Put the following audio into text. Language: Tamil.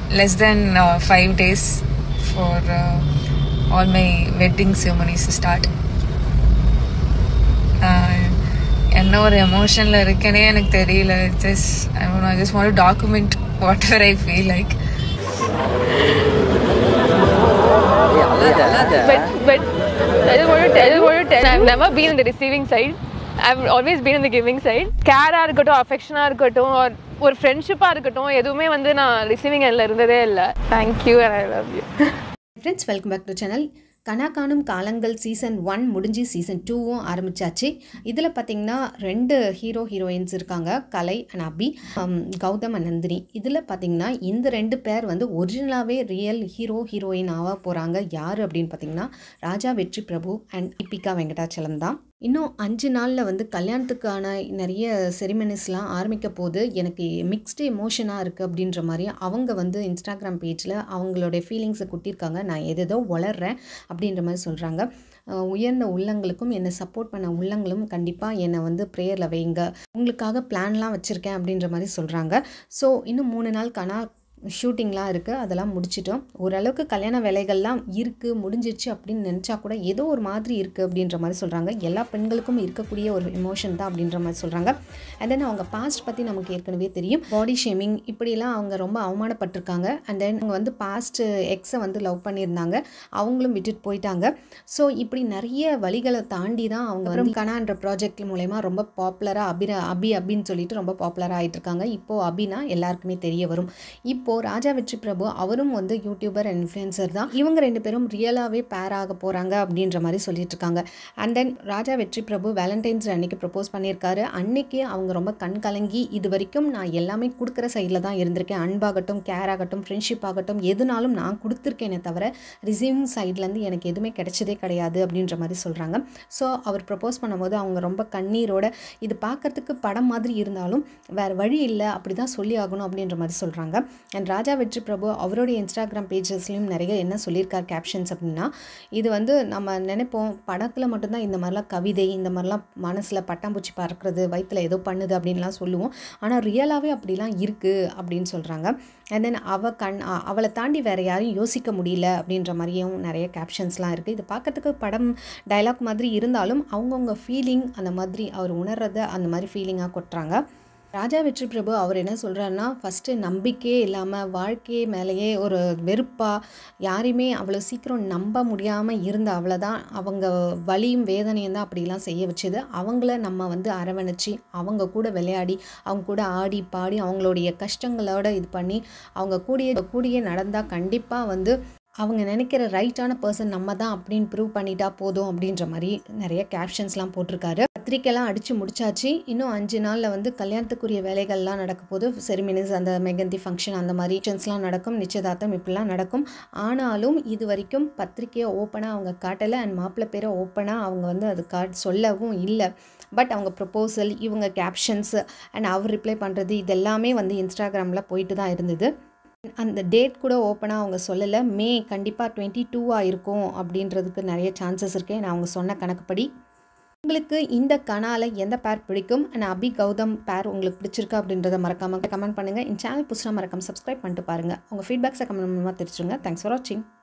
less than uh, five days for uh, all my wedding ceremonies to start. Uh, என்ன ஒரு எமோஷனில் இருக்கேனே எனக்கு தெரியல just I just want document whatever I feel like but but I just want to tell, I just want to tell I've never been in the receiving side. I've always been in the giving side. கேராக இருக்கட்டும் அஃபெக்ஷனாக இருக்கட்டும் or ஒரு ஃப்ரெண்ட்ஷிப்பாக இருக்கட்டும் எதுவுமே வந்து நான் ரிசீவிங் எண்டில் இருந்ததே இல்லை thank you and I love you friends welcome back to channel Kana Kaanum காலங்கள் சீசன் ஒன் முடிஞ்சு சீசன் டூவும் ஆரம்பிச்சாச்சு இதில் பார்த்தீங்கன்னா ரெண்டு ஹீரோ ஹீரோயின்ஸ் இருக்காங்க Kalai and Abhi hmm, Gautham and Nandini இதில் பார்த்தீங்கன்னா இந்த ரெண்டு பேர் வந்து ஒரிஜினலாகவே ரியல் ஹீரோ ஹீரோயின் ஆக போகிறாங்க யார் அப்படின்னு பார்த்தீங்கன்னா ராஜா வெற்றி பிரபு அண்ட் தீபிகா வெங்கடாச்சலம் தான் இன்னும் அஞ்சு நாளில் வந்து கல்யாணத்துக்கான நிறைய செரிமனிஸ்லாம் ஆரம்பிக்க போது எனக்கு மிக்ஸ்டு எமோஷனாக இருக்குது அப்படின்ற மாதிரி அவங்க வந்து இன்ஸ்டாகிராம் பேஜில் அவங்களுடைய ஃபீலிங்ஸை கொட்டியிருக்காங்க நான் எதேதோ வளர்றேன் அப்படின்ற மாதிரி சொல்கிறாங்க உயர்ந்த உள்ளங்களுக்கும் என்னை சப்போர்ட் பண்ண உள்ளங்களும் கண்டிப்பாக என்னை வந்து ப்ரேயரில் வைங்க உங்களுக்காக பிளான்லாம் வச்சுருக்கேன் அப்படின்ற மாதிரி சொல்கிறாங்க ஸோ இன்னும் மூணு நாள் கனா ஷூட்டிங்லாம் இருக்குது அதெல்லாம் முடிச்சிட்டோம் ஓரளவுக்கு கல்யாண வேலைகள்லாம் இருக்குது முடிஞ்சிருச்சு அப்படின்னு நினச்சா கூட ஏதோ ஒரு மாதிரி இருக்குது அப்படின்ற மாதிரி சொல்கிறாங்க எல்லா பெண்களுக்கும் இருக்கக்கூடிய ஒரு எமோஷன் தான் அப்படின்ற மாதிரி சொல்கிறாங்க அண்ட் தென் அவங்க பாஸ்ட் பற்றி நமக்கு ஏற்கனவே தெரியும் பாடி ஷேமிங் இப்படிலாம் அவங்க ரொம்ப அவமானப்பட்டிருக்காங்க அண்ட் தென் அவங்க வந்து பாஸ்ட் எக்ஸை வந்து லவ் பண்ணியிருந்தாங்க அவங்களும் விட்டுட்டு போயிட்டாங்க ஸோ இப்படி நிறைய வழிகளை தாண்டி தான் அவங்க வந்து கனான்ற ப்ராஜெக்ட் மூலயமா ரொம்ப பாப்புலராக அபி அபி அபின்னு சொல்லிட்டு ரொம்ப பாப்புலராக ஆகிட்டு இருக்காங்க இப்போது அபினா எல்லாருக்குமே தெரிய வரும் இப்போது ராஜா வெற்றி பிரபு அவரும் வந்து யூடியூபர் அண்ட் இன்ஃப்ளூயன்சர் தான் இவங்க ரெண்டு பேரும் ரியலாகவே பேர் ஆக போகிறாங்க அப்படின்ற மாதிரி சொல்லிட்டு இருக்காங்க அண்ட் தென் ராஜா வெற்றி பிரபு வேலண்டைன்ஸ் அன்னைக்கு ப்ரப்போஸ் பண்ணியிருக்காரு அன்னைக்கு அவங்க ரொம்ப கண் கலங்கி இது வரைக்கும் நான் எல்லாமே கொடுக்குற சைடில் தான் இருந்திருக்கேன் அன்பாகட்டும் கேர் ஆகட்டும் ஃப்ரெண்ட்ஷிப் ஆகட்டும் எதுனாலும் நான் கொடுத்துருக்கேனே தவிர ரிசீவிங் சைட்லேருந்து எனக்கு எதுவுமே கிடைச்சதே கிடையாது அப்படின்ற மாதிரி சொல்கிறாங்க ஸோ அவர் ப்ரப்போஸ் பண்ணும்போது அவங்க ரொம்ப கண்ணீரோட இது பார்க்கறதுக்கு படம் மாதிரி இருந்தாலும் வேறு வழி இல்லை அப்படி தான் சொல்லி ஆகணும் அப்படின்ற மாதிரி சொல்கிறாங்க அண்ட் ராஜா வெற்றி பிரபு அவருடைய இன்ஸ்டாகிராம் பேஜஸ்லையும் நிறைய என்ன சொல்லியிருக்கார் கேப்ஷன்ஸ் அப்படின்னா இது வந்து நம்ம நினைப்போம் படத்தில் மட்டும்தான் இந்த மாதிரிலாம் கவிதை இந்த மாதிரிலாம் மனசில் பட்டாம்பூச்சி பறக்கிறது வயிற்றில் ஏதோ பண்ணுது அப்படின்லாம் சொல்லுவோம் ஆனால் ரியலாகவே அப்படிலாம் இருக்குது அப்படின்னு சொல்கிறாங்க அண்ட் தென் அவ கண் அ- அவளை தாண்டி வேறு யாரையும் யோசிக்க முடியல அப்படின்ற மாதிரியும் நிறைய கேப்ஷன்ஸ்லாம் இருக்குது இது பார்க்கறதுக்கு படம் டைலாக் மாதிரி இருந்தாலும் அவங்கவுங்க ஃபீலிங் அந்த மாதிரி அவர் உணர்றத அந்த மாதிரி ஃபீலிங்காக கொட்டுறாங்க ராஜா வெற்றி பிரபு அவர் என்ன சொல்கிறாருன்னா ஃபஸ்ட்டு நம்பிக்கையே இல்லாமல் வாழ்க்கையே மேலேயே ஒரு வெறுப்பாக யாரையுமே அவ்வளோ சீக்கிரம் நம்ப முடியாமல் இருந்த அவளை தான் அவங்க வலியும் வேதனையும் தான் அப்படிலாம் செய்ய வச்சது அவங்கள நம்ம வந்து அரவணைச்சி அவங்க கூட விளையாடி அவங்க கூட ஆடி பாடி அவங்களுடைய கஷ்டங்களோட இது பண்ணி அவங்க கூடிய கூடிய நடந்தால் கண்டிப்பாக வந்து அவங்க நினைக்கிற ரைட்டான பர்சன் நம்ம தான் அப்படின்னு ப்ரூவ் பண்ணிட்டா போதும் அப்படின்ற மாதிரி நிறைய கேப்ஷன்ஸ்லாம் போட்டிருக்காரு பத்திரிக்கைலாம் அடித்து முடிச்சாச்சு இன்னும் அஞ்சு நாளில் வந்து கல்யாணத்துக்குரிய வேலைகள்லாம் நடக்க போது செரிமனிஸ் அந்த மெகந்தி ஃபங்க்ஷன் அந்த மாதிரி ஃபங்க்ஷன்ஸ்லாம் நடக்கும் நிச்சயதார்த்தம் இப்படிலாம் நடக்கும் ஆனாலும் இது வரைக்கும் பத்திரிக்கையை ஓப்பனாக அவங்க காட்டலை அண்ட் மாப்பிள்ளை பேரை ஓப்பனாக அவங்க வந்து அது காட் சொல்லவும் இல்லை பட் அவங்க ப்ரப்போசல் இவங்க கேப்ஷன்ஸ் அண்ட் அவர் ரிப்ளை பண்ணுறது இதெல்லாமே வந்து இன்ஸ்டாகிராமில் போயிட்டு தான் இருந்தது அந்த டேட் கூட ஓப்பனாக அவங்க சொல்லலை மே கண்டிப்பாக டுவெண்ட்டி டூவாக இருக்கும் அப்படின்றதுக்கு நிறைய சான்சஸ் இருக்குது நான் அவங்க சொன்ன கணக்குப்படி உங்களுக்கு இந்த கனால எந்த பேர் பிடிக்கும் அண்ட் அபி கௌதம் பேர் உங்களுக்கு பிடிச்சிருக்கா அப்படின்றத மறக்காம கமெண்ட் பண்ணுங்கள் இந்த சேனல் புதுசாக மறக்காம சப்ஸ்கிரைப் பண்ணிட்டு பாருங்கள் உங்கள் ஃபீட்பேக்ஸை கமெண்ட் மூலமாக தெரிஞ்சுருங்க தேங்க்ஸ் ஃபார் வாட்சிங்